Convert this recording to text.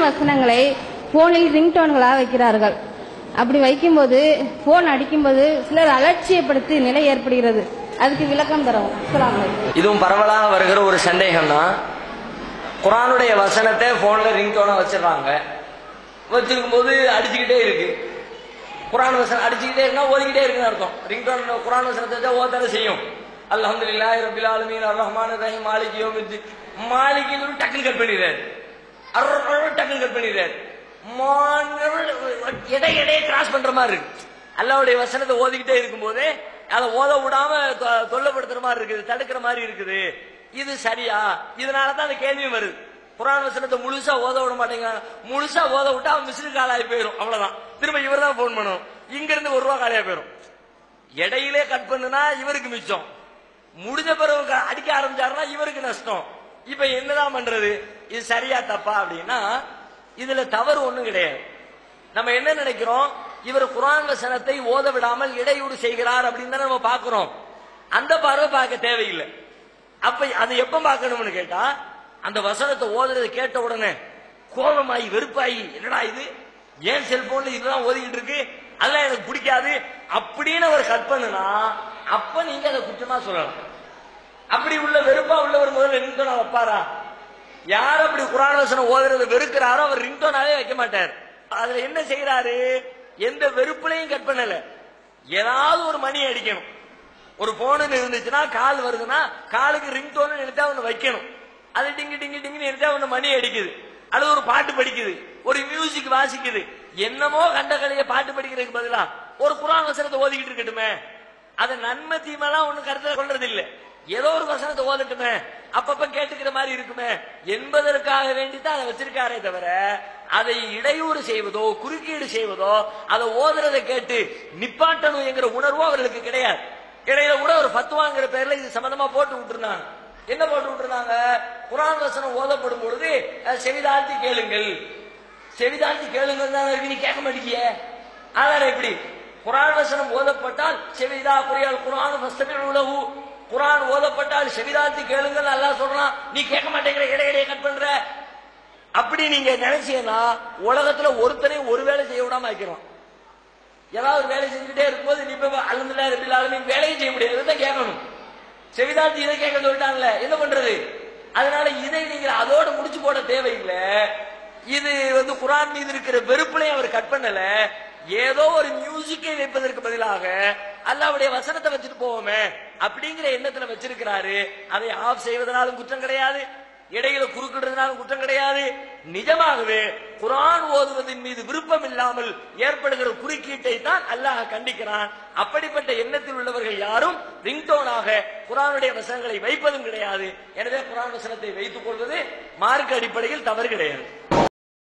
வசனங்களை போனில் ரிங்டோன்களாக வைக்கிறார்கள் அப்படி வைக்கும்போது போன் அடிக்கும்போது சிலர் அலட்சியப்படுத்தி நிலை ஏற்படுகிறது அதுக்கு விளக்கம் தரவும் அஸ்ஸலாமு அலைக்கும். இதுவும் பரவலாக வருகிற ஒரு சந்தேகம் தான் குரானுடைய வசனத்தை போன்ல ரிங்டோனா வச்சிடறாங்க வச்சிருக்கும் போது அடிச்சுக்கிட்டே இருக்கு குரான் வசனம் அடிச்சுக்கிட்டே இருந்தா ஓதிக்கிட்டே இருக்குன்னு அர்த்தம் ரிங்டோன் குரான் வசனத்தை தான் ஓதான செய்யும் அல்ஹம்துலில்லாஹி ரபில் ஆலமீன் அர் ரஹ்மான் ரஹீம் மாலிக் யௌமிddin மாலிக் இவரு டக்குன்னு கட் பண்ணிடுறாரு அர் அர் டக்குன்னு கட் பண்ணிடுறாரு மான் எடை எடையை கிராஸ் பண்ற மாதிரி இருக்கு அல்லாவுடைய வசனத்தை ஓதிக்கிட்டே இருக்கும்போதே அதை ஓத விடாம தொ- தொல்லைப்படுத்துற மாதிரி இருக்குது தடுக்கிற மாதிரி இருக்குது இது சரியா இதனால தான் அந்த கேள்வியும் வருது குரான் வசனத்தை முழுசா ஓத விட மாட்டேங்கிறாங்க முழுசா ஓத விட்டா அவன் மிஸ்டு கால் ஆகி போயிடும் அவ்வளவுதான் திரும்ப இவர் தான் போன் பண்ணணும் இங்க இருந்து ஒரு ரூபா காலியா போயிடும் இடையிலே கட் பண்ணுனா இவருக்கு மிச்சம் முடிஞ்ச பிறகு க- அடிக்க ஆரம்பிச்சாருன்னா இவருக்கு நஷ்டம் இப்ப என்னதான் பண்றது இது சரியா தப்பா அப்படின்னா இதுல தவறு ஒண்ணும் கிடையாது நம்ம என்ன நினைக்கிறோம் இவர் குரான் வசனத்தை ஓத விடாமல் இடையூறு செய்கிறார் அப்படின்னு தானே நம்ம பார்க்கிறோம் அந்த பார்வை பார்க்க தேவையில்லை அப்ப அதை எப்ப பார்க்கணும்னு கேட்டா அந்த வசனத்தை ஓதுறதை கேட்ட உடனே கோபமாயி வெறுப்பாயி என்னடா இது ஏன் செல்போன்ல இதுதான் ஓதிக்கிட்டு இருக்கு அதெல்லாம் எனக்கு பிடிக்காது அப்படின்னு அவர் கட் பண்ணுனா அப்ப நீங்க அதை குற்றமா சொல்லலாம் அப்படி உள்ள வெறுப்பா உள்ளவர் முதல்ல ரிங்டோனா வைப்பாரா யார் அப்படி குரான் வசனம் ஓதுறதை வெறுக்கிறாரோ அவர் ரிங்டோனாவே வைக்க மாட்டார் அதுல என்ன செய்யறாரு எந்த வெறுப்புலையும் கட் பண்ணல ஏதாவது ஒரு மணி அடிக்கணும் ஒரு போன் இருந்துச்சுன்னா கால் வருதுன்னா காலுக்கு ரிங் டோன் நினைச்சா ஒண்ணு வைக்கணும் அது டிங்கி டிங்கி டிங்கி நினைச்சா ஒண்ணு மணி அடிக்குது அல்லது ஒரு பாட்டு படிக்குது ஒரு மியூசிக் வாசிக்குது என்னமோ கண்ட கலைய பாட்டு படிக்கிறதுக்கு பதிலா ஒரு குரான் வசனத்தை ஓதிக்கிட்டு இருக்கட்டுமே அதை நன்மை தீமெல்லாம் ஒண்ணும் கருத்துல கொள்றது இல்ல ஏதோ ஒரு வசனத்தை ஓதட்டுமே அப்பப்ப கேட்டுக்கிற மாதிரி இருக்குமே என்பதற்காக வேண்டித்தான் அதை வச்சிருக்காரே தவிர அதை இடையூறு செய்வதோ குறுக்கீடு செய்வதோ அதை ஓதுறதை கேட்டு நிப்பாட்டணும் என்கிற உணர்வோ அவர்களுக்கு கிடையாது இடையில கூட ஒரு ஃபத்வாங்கிற பேர்ல இது சம்பந்தமா போட்டு விட்டுருந்தாங்க என்ன போட்டு விட்டுருந்தாங்க குரான் வசனம் ஓதப்படும் பொழுது அஹ், செவிதாழ்த்தி கேளுங்கள் செவிதாழ்த்தி கேளுங்கள் தான் இருக்கு நீ கேட்க மாட்டேங்கிய ஆதாரம் எப்படி குரான் வசனம் ஓதப்பட்டால் செவிதா புரியால் குரான் வசனம் உலகு குரான் ஓதப்பட்டால் செவிதாழ்த்தி கேளுங்கள் அல்லாஹ் சொல்றான் நீ கேட்க மாட்டேங்கிற இடையிடையே கட் பண்ற அப்படி நீங்க நினைச்சீங்கன்னா உலகத்துல ஒருத்தனையும் ஒரு வேலை செய்ய விடாம வைக்கிறோம் ஏதாவது ஒரு வேலை செஞ்சுட்டே இருக்கும்போது நீ இப்ப அலந்துல ரபிலாலுமே வேலையை செய்ய முடியாது இதை கேட்கணும் செவிதாழ்த்தி இதை கேட்க சொல்லிட்டாங்கல்ல என்ன பண்றது அதனால இதை நீங்க அதோட முடிச்சு போட தேவையில்லை இது வந்து குரான் மீது இருக்கிற வெறுப்புலையும் அவர் கட் பண்ணல ஏதோ ஒரு மியூசிக்கை வைப்பதற்கு பதிலாக அல்லாவுடைய வசனத்தை வச்சுட்டு போவோமே அப்படிங்கிற எண்ணத்துல வச்சிருக்கிறாரு அதை ஆஃப் செய்வதனாலும் குற்றம் கிடையாது இடையில குறுக்கிடுறதுனாலும் குற்றம் கிடையாது நிஜமாகவே குரான் ஓதுவதின் மீது விருப்பம் இல்லாமல் ஏற்படுகிற குறுக்கீட்டை தான் அல்லாஹ் கண்டிக்கிறான் அப்படிப்பட்ட எண்ணத்தில் உள்ளவர்கள் யாரும் ரிங்டோனாக குரானுடைய வசனங்களை வைப்பதும் கிடையாது எனவே குரான் வசனத்தை வைத்துக் கொள்வது மார்க்க அடிப்படையில் தவறு கிடையாது